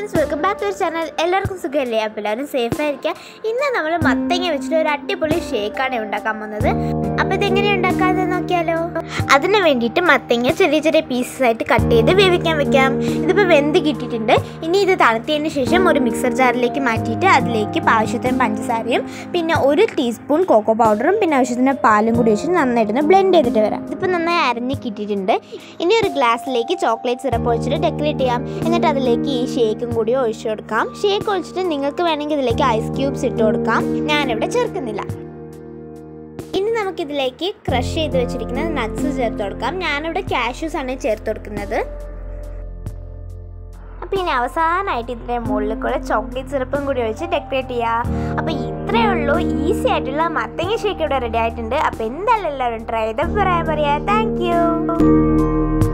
friends welcome back to channel എല്ലാവർക്കും സുഖമല്ലേ അപ്പോൾ എല്ലാവരും സേഫ് ആയിരിക്കുക ഇന്ന് നമ്മൾ മത്തങ്ങ വെച്ചിട്ട് ഒരു അടിപൊളി ഷേക്കാണ് ഉണ്ടാക്കാൻ പോകുന്നത് അപ്പോൾ ഇതെങ്ങനെ ഉണ്ടാക്കാമെന്ന് നോക്കിയാലോ അതിന് വേണ്ടിയിട്ട് മത്തങ്ങ ചെറിയ ചെറിയ പീസസ് ആയിട്ട് കട്ട് ചെയ്ത് വേവിക്കാൻ വെക്കാം ഇതിപ്പോൾ വെന്ത് കിട്ടിയിട്ടുണ്ട് ഇനി ഇത് തണുത്തതിന് ശേഷം ഒരു മിക്സർ ജാറിലേക്ക് മാറ്റിയിട്ട് അതിലേക്ക് ആവശ്യത്തിന് പഞ്ചസാരയും പിന്നെ ഒരു ടീസ്പൂൺ കോക്കോ പൗഡറും പിന്നെ ആവശ്യത്തിന് പാലും കൂടി വെച്ച് നന്നായിട്ടൊന്ന് ബ്ലെൻഡ് ചെയ്തിട്ട് വരാം ഇതിപ്പോൾ നന്നായി അരഞ്ഞ് കിട്ടിയിട്ടുണ്ട് ഇനി ഒരു ഗ്ലാസ്സിലേക്ക് ചോക്ലേറ്റ് സിറപ്പ് ഒഴിച്ചിട്ട് ഡെക്കറേറ്റ് ചെയ്യാം എന്നിട്ട് അതിലേക്ക് ഈ ഷേക്കും കൂടി ഒഴിച്ചു കൊടുക്കാം ഷേക്ക് ഒഴിച്ചിട്ട് നിങ്ങൾക്ക് വേണമെങ്കിൽ ഇതിലേക്ക് ഐസ് ക്യൂബ്സ് ഇട്ട് കൊടുക്കാം ഞാനിവിടെ ചേർക്കുന്നില്ല ഇനി നമുക്കിതിലേക്ക് ക്രഷ് ചെയ്ത് വെച്ചിരിക്കുന്ന നട്ട്സ് ചേർത്ത് കൊടുക്കാം ഞാനിവിടെ കാഷ്യൂസ് ആണ് ചേർത്ത് കൊടുക്കുന്നത് അപ്പോൾ ഇനി അവസാനമായിട്ട് ഇതിൻ്റെ മുകളിൽ കൂടെ ചോക്ലേറ്റ് സിറപ്പും കൂടി ഒഴിച്ച് ഡെക്കറേറ്റ് ചെയ്യുക അപ്പോൾ ഇത്രയേ ഉള്ളൂ ഈസി ആയിട്ടുള്ള മത്തങ്ങ ഷേക്ക് ഇവിടെ റെഡി ആയിട്ടുണ്ട് അപ്പോൾ എന്തായാലും എല്ലാവരും ട്രൈ ചെയ്ത് പറയാൻ പറയാം താങ്ക് യു